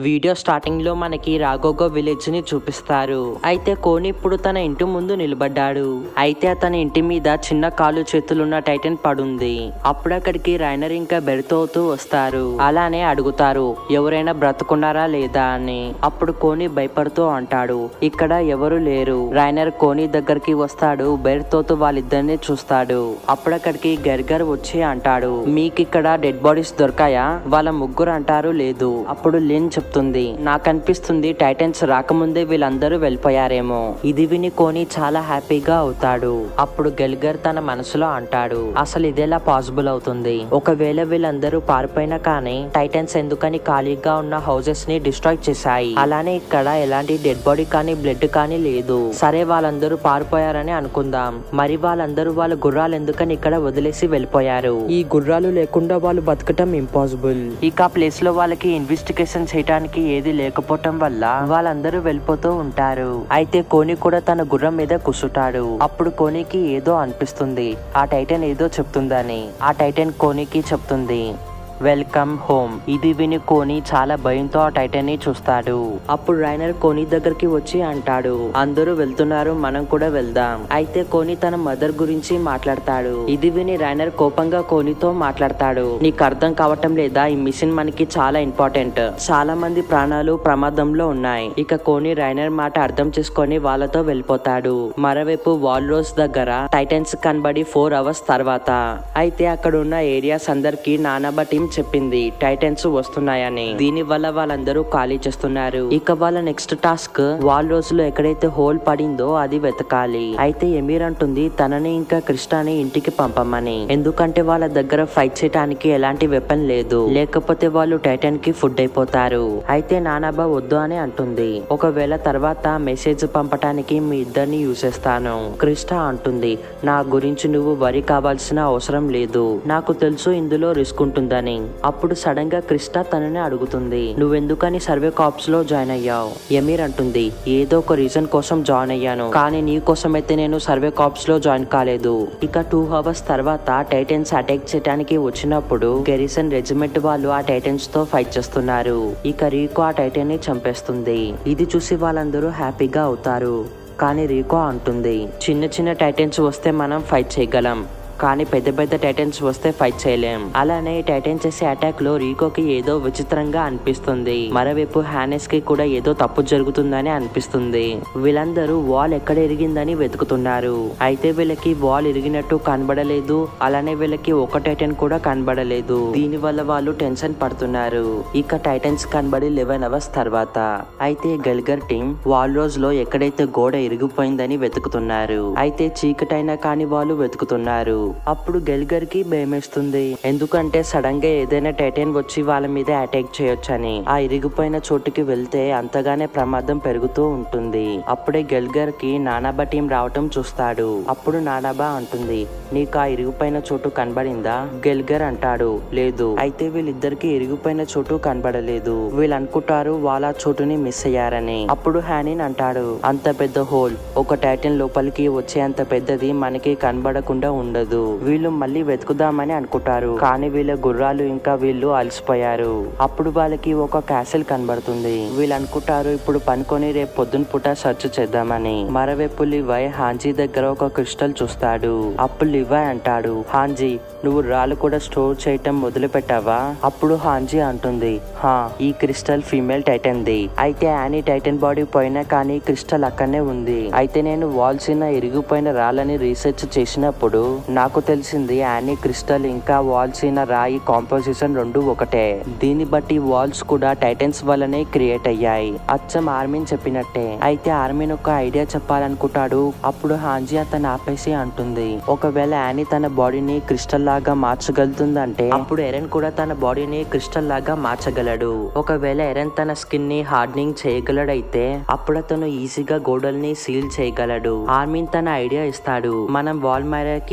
Video starting లో మనకి రాగోగో village ని చూపిస్తారు అయితే కోని ఇప్పుడు తన ఇంటి ముందు నిలబడ్డాడు అయితే అతని ఇంటి మీద చిన్న కాలు చేతులున్న టైటన్ పడుంది అప్పుడు అక్కడికి రైనర్ ఇంకా బెర్తోతూ వస్తారు అలానే అడుగుతారు ఎవరైనా బ్రతుకున్నారా లేదా అని అప్పుడు కోని భయపడుతూ అంటాడు ఇక్కడ ఎవరు లేరు రైనర్ కోని దగ్గరికి వస్తాడు బెర్తోతు వాళ్ళిద్దరిని చూస్తాడు అప్పుడు అక్కడికి గర్గర్ వచ్చి అంటాడు మీకు ఇక్కడ డెడ్ బాడీస్ దొరకాయా వాళ్ళ ముగ్గురు అంటారు లేదు అప్పుడు లిన్ చెప్తుంది నాకు అనిపిస్తుంది టైటన్స్ రాకముందే వీళ్ళందరూ వెళ్ళిపోయారేమో ఇది విని కోని చాలా హ్యాపీగా అవుతాడు అప్పుడు గెల్గర్ తన మనసులో అంటాడు అసలు ఇదెలా పాసిబుల్ అవుతుంది ఒకవేళ వీళ్ళందరూ పారిపోయినా కానీ టైటన్స్ ఎందుకని ఖాళీగా ఉన్న హౌసెస్ ని డిస్ట్రాయ్ చేశాయి అలానే ఇక్కడ ఎలాంటి డెడ్ బాడీ కానీ బ్లడ్ కానీ లేదు సరే వాళ్ళందరూ పారిపోయారని అనుకుందాం మరి వాళ్ళందరూ వాళ్ళ గుర్రాలు ఎందుకని ఇక్కడ వదిలేసి వెళ్ళిపోయారు ఈ గుర్రాలు లేకుండా వాళ్ళు బతకటం ఇంపాసిబుల్ ఇక ఆ ప్లేస్ లో వాళ్ళకి ఇన్వెస్టిగేషన్ చేయడానికి ఏది లేకపోవటం వల్ల వాళ్ళందరూ వెళ్ళిపోతూ ఉంటారు అయితే కోని కూడా తన గుర్రం మీద కూర్చుంటాడు అప్పుడు కోనికి ఏదో అనిపిస్తుంది ఆ టైటన్ ఏదో చెప్తుందని ఆ టైటన్ కోనికి చెప్తుంది వెల్కమ్ హోమ్ ఇది విని కోని చాలా భయంతో ఆ టైటన్ ని చూస్తాడు అప్పుడు రైనర్ కోని దగ్గరికి వచ్చి అంటాడు అందరూ వెళ్తున్నారు మనం కూడా వెళ్దాం అయితే కోని తన మదర్ గురించి మాట్లాడతాడు ఇది విని రైనర్ కోపంగా కోనితో మాట్లాడతాడు నీకు అర్థం కావటం లేదా ఈ మిషన్ మనకి చాలా ఇంపార్టెంట్ చాలా మంది ప్రాణాలు ప్రమాదంలో ఉన్నాయి ఇక కోని రైనర్ మాట అర్థం చేసుకొని వాళ్ళతో వెళ్ళిపోతాడు మరోవైపు వాల్ రోజ్ దగ్గర టైటన్స్ కనబడి ఫోర్ అవర్స్ తర్వాత అయితే అక్కడ ఉన్న ఏరియాస్ అందరికి నానాబా టీం చెప్పింది టైటన్స్ వస్తున్నాయని దీని వల్ల వాళ్ళందరూ ఖాళీ చేస్తున్నారు ఇక వాళ్ళ నెక్స్ట్ టాస్క్ వాల్ రోజులో ఎక్కడైతే హోల్ పడిందో అది వెతకాలి అయితే ఎమీర్ అంటుంది తనని ఇంకా కృష్ణని ఇంటికి పంపమని ఎందుకంటే వాళ్ళ దగ్గర ఫైట్ చేయడానికి ఎలాంటి వెపన్ లేదు లేకపోతే వాళ్ళు టైటన్ కి ఫుడ్ అయిపోతారు అయితే నానాబా వద్దు అని అంటుంది ఒకవేళ తర్వాత మెసేజ్ పంపటానికి మీ ఇద్దరిని యూజ్ చేస్తాను కృష్ణ అంటుంది నా గురించి నువ్వు వరి కావాల్సిన అవసరం లేదు నాకు తెలుసు ఇందులో రిస్క్ ఉంటుందని అప్పుడు సడన్ గా కృష్ణ తనని అడుగుతుంది నువ్వెందుకని సర్వే కాప్స్ లో జాయిన్ అయ్యావు ఎమీర్ అంటుంది ఏదో ఒక రీజన్ కోసం జాయిన్ అయ్యాను కానీ నీ కోసం అయితే నేను సర్వే కాప్స్ లో జాయిన్ కాలేదు ఇక టూ అవర్స్ తర్వాత టైటన్స్ అటాక్ చేయడానికి వచ్చినప్పుడు గెరిసన్ రెజిమెంట్ వాళ్ళు ఆ టైటన్స్ తో ఫైట్ చేస్తున్నారు ఇక రీకో ఆ టైటన్ ని చంపేస్తుంది ఇది చూసి వాళ్ళందరూ హ్యాపీగా అవుతారు కానీ రీకో అంటుంది చిన్న చిన్న టైటన్స్ వస్తే మనం ఫైట్ చేయగలం కానీ పెద్ద పెద్ద టైటన్స్ వస్తే ఫైట్ చేయలేం అలానే ఈ టైటన్ చేసే అటాక్ లో రీకోకి ఏదో విచిత్రంగా అనిపిస్తుంది మరోవైపు హ్యానెస్ కి కూడా ఏదో తప్పు జరుగుతుందని అనిపిస్తుంది వీళ్ళందరూ వాల్ ఎక్కడ ఇరిగిందని వెతుకుతున్నారు అయితే వీళ్ళకి వాల్ ఇరిగినట్టు కనబడలేదు అలానే వీళ్ళకి ఒక టైటన్ కూడా కనబడలేదు దీని వల్ల వాళ్ళు టెన్షన్ పడుతున్నారు ఇక టైటన్స్ కనబడి లెవెన్ అవర్స్ తర్వాత అయితే గల్గర్ టీం వాల్ రోజ్ లో ఎక్కడైతే గోడ ఇరిగిపోయిందని వెతుకుతున్నారు అయితే చీకటైనా కానీ వాళ్ళు వెతుకుతున్నారు అప్పుడు గెల్గర్ కి భయమేస్తుంది ఎందుకంటే సడన్ గా ఏదైనా టైటన్ వచ్చి వాళ్ళ మీద అటాక్ చేయొచ్చని ఆ ఇరిగిపోయిన చోటుకి వెళ్తే అంతగానే ప్రమాదం పెరుగుతూ ఉంటుంది అప్పుడే గెల్గర్ కి నానాబా టీం రావటం చూస్తాడు అప్పుడు నానాబా అంటుంది నీకు ఆ ఇరిగిపోయిన చోటు కనబడిందా గెల్గర్ అంటాడు లేదు అయితే వీళ్ళిద్దరికి ఇరిగిపోయిన చోటు కనబడలేదు వీళ్ళు అనుకుంటారు వాళ్ళ ఆ చోటుని మిస్ అయ్యారని అప్పుడు హ్యానిన్ అంటాడు అంత పెద్ద హోల్ ఒక టైటన్ లోపలికి వచ్చే అంత పెద్దది మనకి కనబడకుండా ఉండదు వీళ్ళు మళ్ళీ వెతుకుదామని అనుకుంటారు కానీ వీళ్ళ గుర్రాలు ఇంకా వీళ్ళు అలసిపోయారు అప్పుడు వాళ్ళకి ఒక క్యాసిల్ కనబడుతుంది వీళ్ళు అనుకుంటారు ఇప్పుడు పనుకొని రేపు పొద్దున పూట సెర్చ్ చేద్దామని మరోవైపు లివాయ్ హాంజీ దగ్గర ఒక క్రిస్టల్ చూస్తాడు అప్పుడు లివాయ్ అంటాడు హాంజీ నువ్వు రాళ్ళు కూడా స్టోర్ చేయటం మొదలు పెట్టావా అప్పుడు హాంజీ అంటుంది హా ఈ క్రిస్టల్ ఫీమేల్ టైటన్ ది అయితే యానీ టైటన్ బాడీ పోయినా కానీ క్రిస్టల్ అక్కడనే ఉంది అయితే నేను వాల్సిన ఇరిగిపోయిన రాళ్ళని రీసెర్చ్ చేసినప్పుడు నాకు తెలిసింది యానీ క్రిస్టల్ ఇంకా వాల్సిన రాయి కాంపోజిషన్ రెండు ఒకటే దీన్ని బట్టి వాల్స్ కూడా టైటన్స్ వల్లనే క్రియేట్ అయ్యాయి అచ్చం ఆర్మీని చెప్పినట్టే అయితే ఆర్మీని ఒక ఐడియా చెప్పాలనుకుంటాడు అప్పుడు హాంజీ అతను ఆపేసి అంటుంది ఒకవేళ యానీ తన బాడీని క్రిస్టల్ లాగా మార్చగలుగుతుందంటే అప్పుడు ఎరెన్ కూడా తన బాడీని క్రిస్టల్ లాగా మార్చగలడు ఒకవేళ ఎరెన్ తన స్కిన్ ని హార్డనింగ్ చేయగలడైతే అప్పుడు అతను ఈజీగా గోడల్ని సీల్ చేయగలడు ఆర్మీన్ తన ఐడియా ఇస్తాడు మనం వాల్ కి వెళ్లేటప్పుడు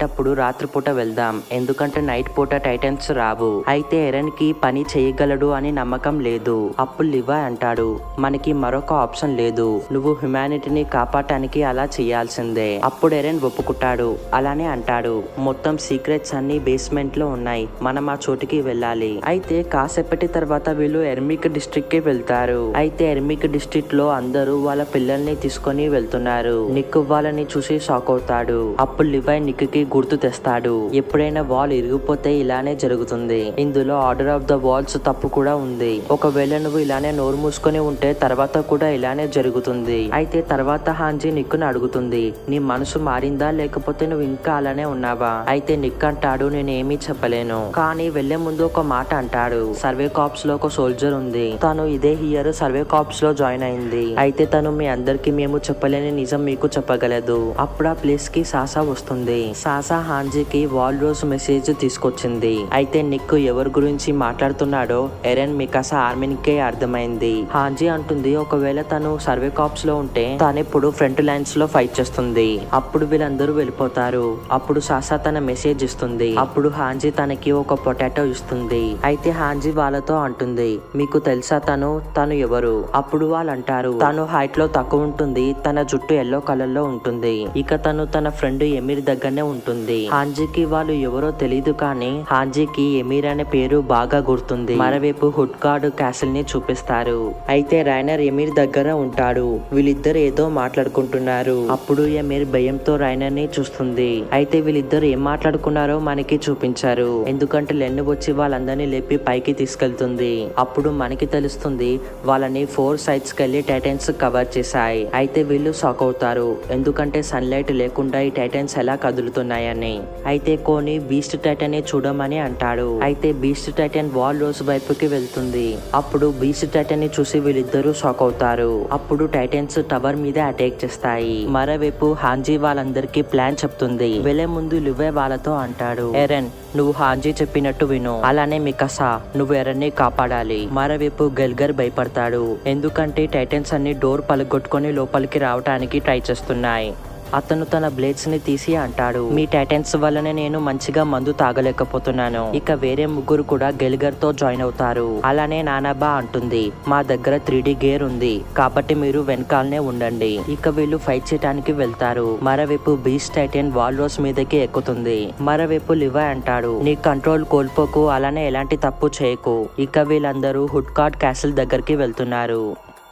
వెళ్ళేటప్పుడు రాత్రిపూట వెళ్దాం ఎందుకంటే నైట్ పూట టైటన్స్ రావు అయితే ఎరన్ కి పని చేయగలడు అని నమ్మకం లేదు అప్పుడు లివా అంటాడు మనకి మరొక ఆప్షన్ లేదు నువ్వు హ్యుమానిటీని కాపాడటానికి అలా చేయాల్సిందే అప్పుడు ఎరెన్ ఒప్పుకుంటాడు అలానే అంటాడు మొత్తం సీక్రెట్స్ అన్ని బేస్మెంట్ లో ఉన్నాయి మనం ఆ చోటుకి వెళ్ళాలి అయితే కాసేపటి తర్వాత వీళ్ళు ఎర్మిక్ డిస్ట్రిక్ట్ కి వెళ్తారు అయితే ఎర్మిక్ డిస్ట్రిక్ట్ లో అందరూ వాళ్ళ పిల్లల్ని తీసుకొని వెళ్తున్నారు నిక్ వాళ్ళని చూసి షాక్ అవుతాడు అప్పుడు లివై నిక్ కి గుర్తు తెస్తాడు ఎప్పుడైనా వాల్ ఇరిగిపోతే ఇలానే జరుగుతుంది ఇందులో ఆర్డర్ ఆఫ్ ద వాల్స్ తప్పు కూడా ఉంది ఒకవేళ నువ్వు ఇలానే నోరు మూసుకొని ఉంటే తర్వాత కూడా ఇలానే జరుగుతుంది అయితే తర్వాత హాంజీ నిక్కును అడుగుతుంది నీ మనసు మారిందా లేకపోతే నువ్వు ఇంకా అలానే ఉన్నావా అయితే నిక్ అంటాడు నేనేమీ చెప్పలేను కానీ వెళ్లే ముందు ఒక మాట అంటాడు సర్వే కాప్స్ లో ఒక సోల్జర్ ఉంది తను ఇదే ఇయర్ సర్వే కాప్స్ లో జాయిన్ అయింది అయితే తను మీ అందరికి మేము చెప్పలేని నిజం మీకు చెప్పగలదు అప్పుడు ఆ ప్లేస్ కి సాసా వస్తుంది సాసా హాంజీకి వాల్ రోజ్ మెసేజ్ తీసుకొచ్చింది అయితే నిక్ ఎవరి గురించి మాట్లాడుతున్నాడో ఎరెన్ మికాసా ఆర్మీనికే అర్థమైంది హాంజీ అంటుంది ఒకవేళ తను సర్వే కాప్స్ లో ఉంటే తానెప్పుడు ఫ్రంట్ లైన్స్ లో ఫైట్ చేస్తుంది అప్పుడు వీళ్ళందరూ వెళ్ళిపోతారు అప్పుడు సాసా తన మెసేజ్ ఇస్తుంది అప్పుడు హాంజీ తనకి ఒక పొటాటో ఇస్తుంది అయితే హాంజీ వాళ్ళతో అంటుంది మీకు తెలుసా తను తను ఎవరు అప్పుడు వాళ్ళు అంటారు తను హైట్ లో తక్కువ ఉంటుంది తన జుట్టు ఎల్లో కలర్ లో ఉంటుంది ఇక తను తన ఫ్రెండ్ ఎమీర్ దగ్గరనే ఉంటుంది హాంజీకి వాళ్ళు ఎవరో తెలియదు కానీ హాంజీకి ఎమీర్ అనే పేరు బాగా గుర్తుంది మరోవైపు హుడ్ కార్డ్ క్యాసిల్ ని చూపిస్తారు అయితే రైనర్ ఎమీర్ దగ్గర ఉంటాడు వీళ్ళిద్దరు ఏదో మాట్లాడుకుంటున్నారు అప్పుడు ఎమీర్ భయంతో రైనర్ ని చూస్తుంది అయితే వీళ్ళిద్దరు ఏం మాట్లాడుకున్నారో మనకి చూపించారు ఎందుకంటే లెన్ను వచ్చి వాళ్ళందరినీ లేపి పైకి తీసుకెళ్తుంది అప్పుడు మనకి తెలుస్తుంది వాళ్ళని ఫోర్ సైడ్స్ కెళ్లి టైటన్స్ కవర్ చేశాయి అయితే వీళ్ళు షాక్ అవుతారు ఎందుకంటే సన్లైట్ లేకుండా ఈ టైటన్స్ ఎలా కదులుతున్నాయని అయితే కోని బీస్ట్ టైటన్ ని చూడమని అంటాడు అయితే బీస్ట్ టైటన్ వాల్ రోజ్ వైపుకి వెళ్తుంది అప్పుడు బీస్ట్ టైటన్ ని చూసి వీళ్ళిద్దరూ షాక్ అవుతారు అప్పుడు టైటన్స్ టవర్ మీద అటాక్ చేస్తాయి మరోవైపు హాంజీ వాళ్ళందరికీ ప్లాన్ చెప్తుంది వెళ్లే ముందు లివే వాళ్ళతో అంటాడు ఎరెన్ నువ్వు హాంజీ చెప్పినట్టు విను అలానే మికసా నువ్వు ఎరన్ని కాపాడాలి మరోవైపు గల్గర్ భయపడతాడు ఎందుకంటే టైటన్స్ అన్ని డోర్ పలగొట్టుకొని లోపలికి రావడానికి ట్రై చేస్తున్నాయి అతను తన బ్లేడ్స్ ని తీసి అంటాడు మీ టైటన్స్ వల్లనే నేను మంచిగా మందు తాగలేకపోతున్నాను ఇక వేరే ముగ్గురు కూడా గెలిగర్ తో జాయిన్ అవుతారు అలానే నానాబా అంటుంది మా దగ్గర త్రీ గేర్ ఉంది కాబట్టి మీరు వెనకాలనే ఉండండి ఇక వీళ్ళు ఫైట్ చేయడానికి వెళ్తారు మరోవైపు బీచ్ టైటన్ వాల్ రోస్ మీదకి ఎక్కుతుంది మరోవైపు లివా అంటాడు నీ కంట్రోల్ కోల్పోకు అలానే ఎలాంటి తప్పు చేయకు ఇక వీళ్ళందరూ హుడ్ కార్డ్ క్యాసిల్ దగ్గరికి వెళ్తున్నారు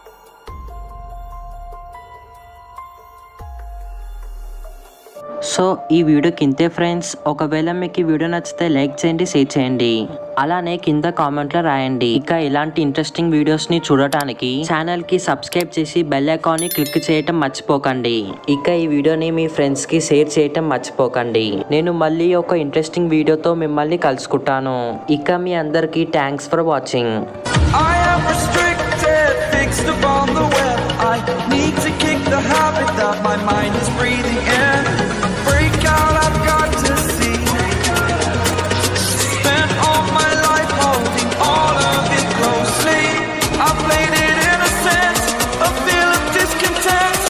సో ఈ వీడియోకి ఇంతే ఫ్రెండ్స్ ఒకవేళ మీకు ఈ వీడియో నచ్చితే లైక్ చేయండి షేర్ చేయండి అలానే కింద కామెంట్లో రాయండి ఇక ఇలాంటి ఇంట్రెస్టింగ్ వీడియోస్ ని చూడటానికి ఛానల్ కి సబ్స్క్రైబ్ చేసి బెల్ ఐకాన్ ని క్లిక్ చేయటం మర్చిపోకండి ఇక ఈ వీడియోని మీ ఫ్రెండ్స్ కి షేర్ చేయటం మర్చిపోకండి నేను మళ్ళీ ఒక ఇంట్రెస్టింగ్ వీడియోతో మిమ్మల్ని కలుసుకుంటాను ఇక మీ అందరికీ thanks for watching I am restricted, fixed upon the web. I need to kick the habit that my mind is free.